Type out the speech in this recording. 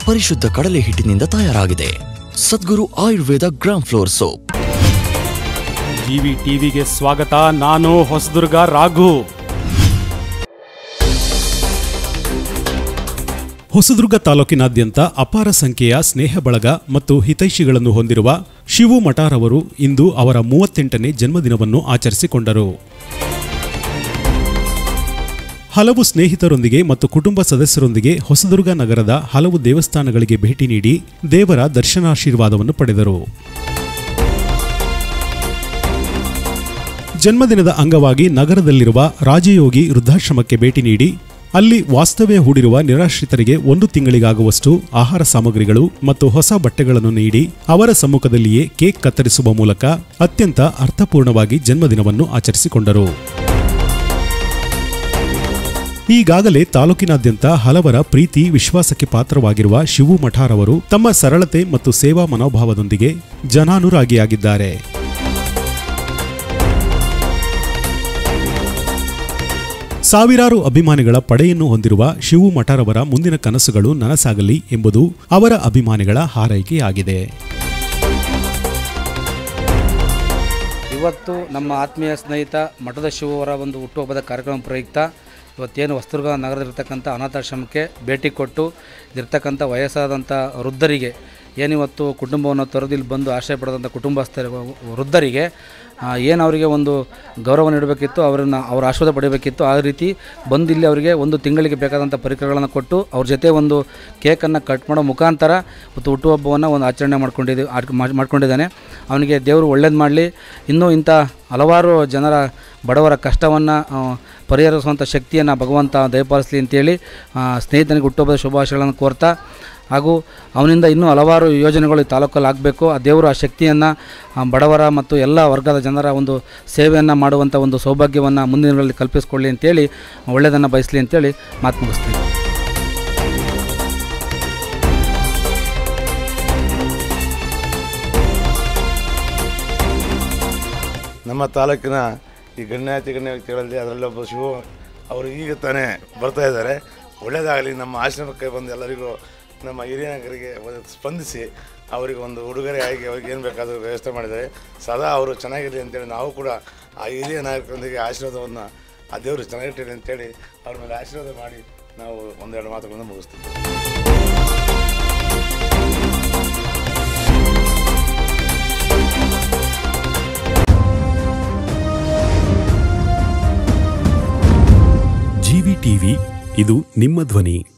ಪರಿಶುದ್ಧ ಕಡಲೆ ಹಿಟ್ಟಿನಿಂದ ತಯಾರಾಗಿದೆ Sadguru Ayurveda gram flour soap GV ಟಿವಿಗೆ ಸ್ವಾಗತ ನಾನು ಹೊಸದುರ್ಗ ರಾಘು ಹೊಸದುರ್ಗ ತಾಲೂಕಿನಾದ್ಯಂತ ಅಪಾರ ಸಂಖ್ಯೆಯ ಸ್ನೇಹ ಬಳಗ ಮತ್ತು ಹಿತೈಷಿಗಳನ್ನು ಹೊಂದಿರುವ ಶಿವು ಮಠಾರವರು ಇಂದು ಅವರ ಮೂವತ್ತೆಂಟನೇ ಜನ್ಮದಿನವನ್ನು ಆಚರಿಸಿಕೊಂಡರು ಹಲವು ಸ್ನೇಹಿತರೊಂದಿಗೆ ಮತ್ತು ಕುಟುಂಬ ಸದಸ್ಯರೊಂದಿಗೆ ಹೊಸದುರ್ಗ ನಗರದ ಹಲವು ದೇವಸ್ಥಾನಗಳಿಗೆ ಭೇಟಿ ನೀಡಿ ದೇವರ ದರ್ಶನಾಶೀರ್ವಾದವನ್ನು ಪಡೆದರು ಜನ್ಮದಿನದ ಅಂಗವಾಗಿ ನಗರದಲ್ಲಿರುವ ರಾಜಯೋಗಿ ವೃದ್ಧಾಶ್ರಮಕ್ಕೆ ಭೇಟಿ ನೀಡಿ ಅಲ್ಲಿ ವಾಸ್ತವ್ಯ ಹೂಡಿರುವ ನಿರಾಶ್ರಿತರಿಗೆ ಒಂದು ತಿಂಗಳಿಗಾಗುವಷ್ಟು ಆಹಾರ ಸಾಮಗ್ರಿಗಳು ಮತ್ತು ಹೊಸ ಬಟ್ಟೆಗಳನ್ನು ನೀಡಿ ಅವರ ಸಮ್ಮುಖದಲ್ಲಿಯೇ ಕೇಕ್ ಕತ್ತರಿಸುವ ಮೂಲಕ ಅತ್ಯಂತ ಅರ್ಥಪೂರ್ಣವಾಗಿ ಜನ್ಮದಿನವನ್ನು ಆಚರಿಸಿಕೊಂಡರು ಈಗಾಗಲೇ ತಾಲೂಕಿನಾದ್ಯಂತ ಹಲವರ ಪ್ರೀತಿ ವಿಶ್ವಾಸಕ್ಕೆ ಪಾತ್ರವಾಗಿರುವ ಶಿವು ಮಠಾರವರು ತಮ್ಮ ಸರಳತೆ ಮತ್ತು ಸೇವಾ ಮನೋಭಾವದೊಂದಿಗೆ ಜನಾನುರಾಗಿಯಾಗಿದ್ದಾರೆ ಸಾವಿರಾರು ಅಭಿಮಾನಿಗಳ ಪಡೆಯನ್ನು ಹೊಂದಿರುವ ಶಿವು ಮಠರವರ ಮುಂದಿನ ಕನಸುಗಳು ನನಸಾಗಲಿ ಎಂಬುದು ಅವರ ಅಭಿಮಾನಿಗಳ ಹಾರೈಕೆಯಾಗಿದೆ ಇವತ್ತು ನಮ್ಮ ಆತ್ಮೀಯ ಸ್ನೇಹಿತ ಮಠದ ಶಿವವರ ಒಂದು ಹುಟ್ಟುಹಬ್ಬದ ಕಾರ್ಯಕ್ರಮ ಪ್ರಯುಕ್ತ ಇವತ್ತೇನು ಹೊಸದುರ್ಗ ನಗರದಲ್ಲಿರ್ತಕ್ಕಂಥ ಅನಾಥಾಶ್ರಮಕ್ಕೆ ಭೇಟಿ ಕೊಟ್ಟು ಇರ್ತಕ್ಕಂಥ ವಯಸ್ಸಾದಂಥ ವೃದ್ಧರಿಗೆ ಏನಿವತ್ತು ಕುಟುಂಬವನ್ನು ತೊರೆದು ಇಲ್ಲಿ ಬಂದು ಆಶ್ರಯ ಪಡೆದಂಥ ಕುಟುಂಬಸ್ಥರ ವೃದ್ಧರಿಗೆ ಆ, ಏನು ಅವರಿಗೆ ಒಂದು ಗೌರವ ನೀಡಬೇಕಿತ್ತು ಅವರನ್ನು ಅವರ ಆಶೀರ್ವಾದ ಪಡೆಯಬೇಕಿತ್ತು ಆ ರೀತಿ ಬಂದು ಇಲ್ಲಿ ಅವರಿಗೆ ಒಂದು ತಿಂಗಳಿಗೆ ಬೇಕಾದಂಥ ಪರಿಕರಗಳನ್ನು ಕೊಟ್ಟು ಅವ್ರ ಜೊತೆ ಒಂದು ಕೇಕನ್ನು ಕಟ್ ಮಾಡೋ ಮುಖಾಂತರ ಮತ್ತು ಹುಟ್ಟುಹಬ್ಬವನ್ನು ಒಂದು ಆಚರಣೆ ಮಾಡ್ಕೊಂಡಿದ್ದು ಆಡ್- ಮಾಡ್- ಮಾಡ್ಕೊಂಡಿದ್ದಾನೆ ಅವನಿಗೆ ದೇವರು ಒಳ್ಳೇದು ಮಾಡಲಿ ಇನ್ನೂ ಇಂಥ ಹಲವಾರು ಜನರ ಬಡವರ ಕಷ್ಟವನ್ನು ಪರಿಹರಿಸುವಂಥ ಶಕ್ತಿಯನ್ನು ಭಗವಂತ ದಯಪಾಲಿಸಲಿ ಅಂತೇಳಿ ಆ, ಸ್ನೇಹಿತನಿಗೆ ಹುಟ್ಟುಹಬ್ಬದ ಶುಭಾಶಯಗಳನ್ನು ಕೋರ್ತಾ ಹಾಗೂ ಅವನಿಂದ ಇನ್ನೂ ಹಲವಾರು ಯೋಜನೆಗಳು ಈ ತಾಲೂಕಲ್ಲಿ ಆಗಬೇಕು ಆ ದೇವರು ಆ ಶಕ್ತಿಯನ್ನು ಬಡವರ ಮತ್ತು ಎಲ್ಲ ವರ್ಗದ ಜನರ ಒಂದು ಸೇವೆಯನ್ನು ಮಾಡುವಂಥ ಒಂದು ಸೌಭಾಗ್ಯವನ್ನು ಮುಂದಿನ ದಿನಗಳಲ್ಲಿ ಕಲ್ಪಿಸಿಕೊಳ್ಳಿ ಅಂತೇಳಿ ಒಳ್ಳೆಯದನ್ನು ಬಯಸಲಿ ಅಂತೇಳಿ ಮಾತು ಮುಗಿಸ್ತೀನಿ ನಮ್ಮ ತಾಲೂಕಿನ ಈ ಗಣ್ಯಾತಿ ಗಣ್ಯ ವ್ಯಕ್ತಿಗಳಲ್ಲಿ ಅದರಲ್ಲಿ ಒಬ್ಬ ಶಿವ ಅವರು ಈಗ ತಾನೇ ಬರ್ತಾ ಇದ್ದಾರೆ ಒಳ್ಳೆಯದಾಗಲಿ ನಮ್ಮ ಆಶ್ರಮಕ್ಕೆ ಬಂದು ಎಲ್ಲರಿಗೂ ನಮ್ಮ ಹಿರಿಯ ನಾಯಕರಿಗೆ ಒಂದು ಸ್ಪಂದಿಸಿ ಅವರಿಗೆ ಒಂದು ಉಡುಗೊರೆ ಆಗಿ ಅವ್ರಿಗೆ ಏನು ಬೇಕಾದರೂ ವ್ಯವಸ್ಥೆ ಮಾಡಿದ್ದಾರೆ ಸದಾ ಅವರು ಚೆನ್ನಾಗಿರಲಿ ಅಂತೇಳಿ ನಾವು ಕೂಡ ಆ ಹಿರಿಯ ನಾಯಕರೊಂದಿಗೆ ಆಶೀರ್ವಾದವನ್ನು ಆ ದೇವರು ಚೆನ್ನಾಗಿಟ್ಟಿರಲಿ ಅಂತೇಳಿ ಅವ್ರ ಮೇಲೆ ಆಶೀರ್ವಾದ ಮಾಡಿ ನಾವು ಒಂದೆರಡು ಮಾತುಗಳನ್ನು ಮುಗಿಸ್ತೀವಿ ಜಿವಿ ಟಿವಿ ಇದು ನಿಮ್ಮ ಧ್ವನಿ